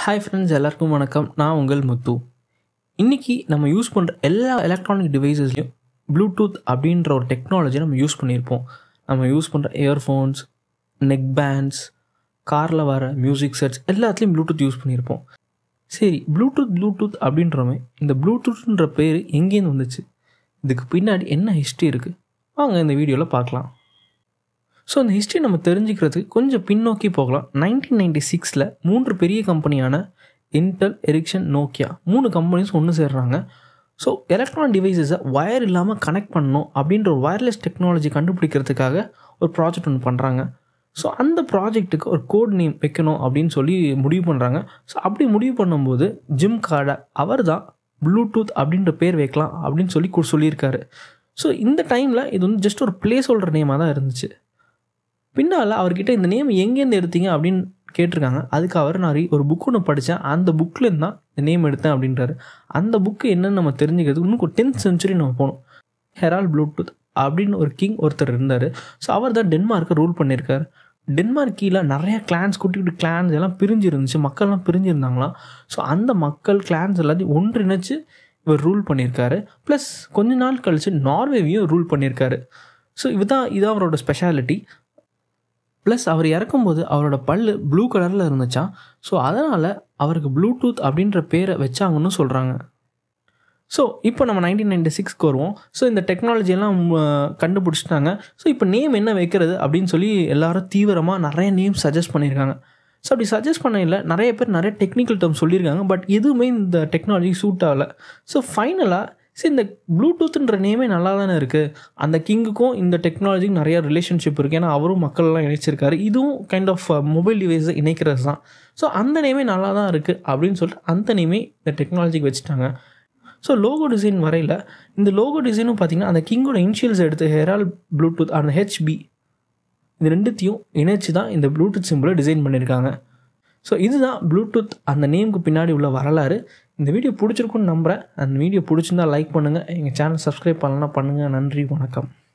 hi friends எல்லாருக்கும் வணக்கம் நான் உங்கள் முத்து இன்றைக்கி நம்ம யூஸ் பண்ணுற எல்லா எலக்ட்ரானிக் டிவைசஸ்லையும் ப்ளூடூத் அப்படின்ற ஒரு டெக்னாலஜி நம்ம யூஸ் பண்ணியிருப்போம் நம்ம யூஸ் பண்ணுற இயர்ஃபோன்ஸ் நெக் பேண்ட்ஸ் காரில் வர மியூசிக் செட்ஸ் எல்லாத்துலேயும் ப்ளூடூத் யூஸ் பண்ணியிருப்போம் சரி ப்ளூடூத் ப்ளூடூத் அப்படின்றமே இந்த ப்ளூடூத்ன்ற பேர் எங்கேருந்து வந்துச்சு இதுக்கு பின்னாடி என்ன ஹிஸ்ட்ரி இருக்குது வாங்க இந்த வீடியோவில் பார்க்கலாம் ஸோ அந்த ஹிஸ்ட்ரி நம்ம தெரிஞ்சுக்கிறதுக்கு கொஞ்சம் பின்னோக்கி போகலாம் நைன்டீன் நைன்டி சிக்ஸில் மூன்று பெரிய கம்பெனியான இன்டெல் எரிக்ஷன் நோக்கியா மூணு கம்பெனிஸ் ஒன்று சேர்றாங்க ஸோ எலக்ட்ரானிக் டிவைசஸை ஒயர் இல்லாமல் கனெக்ட் பண்ணணும் அப்படின்ற ஒரு வயர்லெஸ் டெக்னாலஜி கண்டுபிடிக்கிறதுக்காக ஒரு ப்ராஜெக்ட் ஒன்று பண்ணுறாங்க ஸோ அந்த ப்ராஜெக்ட்டுக்கு ஒரு கோட் நேம் வைக்கணும் அப்படின்னு சொல்லி முடிவு பண்ணுறாங்க ஸோ அப்படி முடிவு பண்ணும்போது ஜிம் கார்டை அவர் தான் ப்ளூடூத் அப்படின்ற பேர் வைக்கலாம் அப்படின்னு சொல்லி கு- சொல்லியிருக்காரு ஸோ இந்த டைமில் இது வந்து ஜஸ்ட் ஒரு பிளேஸ் ஹோல்டர் நேமாக தான் இருந்துச்சு பின்னால் அவர்கிட்ட இந்த நேம் எங்கேருந்து எடுத்தீங்க அப்படின்னு கேட்டிருக்காங்க அதுக்கு அவர் நான் re- ஒரு புக் ஒன்று படித்தேன் அந்த புக்லேருந்து தான் இந்த நேம் எடுத்தேன் அப்படின்றாரு அந்த புக்கு என்னன்னு நம்ம தெரிஞ்சுக்கிறதுக்கு இன்னும் டென்த் செஞ்சுரி நம்ம போகணும் ஹெரால் ப்ளூடூத் அப்படின்னு ஒரு கிங் ஒருத்தர் இருந்தார் ஸோ அவர் தான் டென்மார்க்கை ரூல் பண்ணியிருக்காரு டென்மார்க் கீழே நிறைய கிளான்ஸ் குட்டி குட்டி கிளான்ஸ் எல்லாம் பிரிஞ்சு இருந்துச்சு மக்கள்லாம் பிரிஞ்சு இருந்தாங்களாம் ஸோ அந்த மக்கள் கிளான்ஸ் எல்லாத்தையும் ஒன்றிணைச்சு இவர் ரூல் பண்ணியிருக்காரு ப்ளஸ் கொஞ்ச நாள் கழிச்சு நார்வேவையும் ரூல் பண்ணியிருக்காரு ஸோ இதுதான் இதான் அவரோட ஸ்பெஷாலிட்டி ப்ளஸ் அவர் இறக்கும்போது அவரோட பல்லு ப்ளூ கலரில் இருந்துச்சாம் ஸோ அதனால் அவருக்கு ப்ளூடூத் அப்படின்ற பேரை வச்சாங்கன்னு சொல்கிறாங்க ஸோ இப்போ நம்ம நைன்டீன் நைன்டி சிக்ஸ்க்கு வருவோம் ஸோ இந்த டெக்னாலஜி எல்லாம் ம், கண்டுபிடிச்சிட்டாங்க ஸோ இப்போ நேம் என்ன வைக்கிறது அப்படின்னு சொல்லி எல்லாரும் தீவிரமாக நிறைய நேம் சஜஸ்ட் பண்ணியிருக்காங்க ஸோ அப்படி சஜஸ்ட் பண்ணையில் நிறைய பேர் நிறைய டெக்னிக்கல் டேர்ம் சொல்லியிருக்காங்க பட் எதுவுமே இந்த டெக்னாலஜி சூட் ஆகலை ஸோ ஃபைனலாக சரி இந்த ப்ளூடூத்ன்ற நேமே நல்லா தானே இருக்குது அந்த கிங்குக்கும் இந்த டெக்னாலஜிக்கும் நிறைய ரிலேஷன்ஷிப் இருக்குது ஏன்னா அவரும் மக்கள்லாம் இணைச்சிருக்காரு இதுவும் கைண்ட் ஆஃப் மொபைல் டிவைஸை இணைக்கிறது தான் ஸோ அந்த நேமே நல்லா தான் இருக்குது அப்படின்னு சொல்லிட்டு அந்த நேமே இந்த டெக்னாலஜிக்கு வச்சுட்டாங்க ஸோ லோகோ டிசைன் வரையில் இந்த லோகோ டிசைனும் பார்த்தீங்கன்னா அந்த கிங்கோட இனிஷியல்ஸ் எடுத்து ஹெரால் ப்ளூடூத் அந்த ஹெச்பி இது ரெண்டுத்தையும் இணைச்சு தான் இந்த ப்ளூடூத் சிம்பிளை டிசைன் பண்ணியிருக்காங்க ஸோ இதுதான் ப்ளூடூத் அந்த நேமுக்கு பின்னாடி உள்ள வரலாறு இந்த வீடியோ பிடிச்சிருக்குன்னு நம்புகிறேன் அந்த வீடியோ பிடிச்சிருந்தா லைக் பண்ணுங்கள் எங்கள் சேனல் சப்ஸ்கிரைப் பண்ணலன்னா பண்ணுங்கள் நன்றி வணக்கம்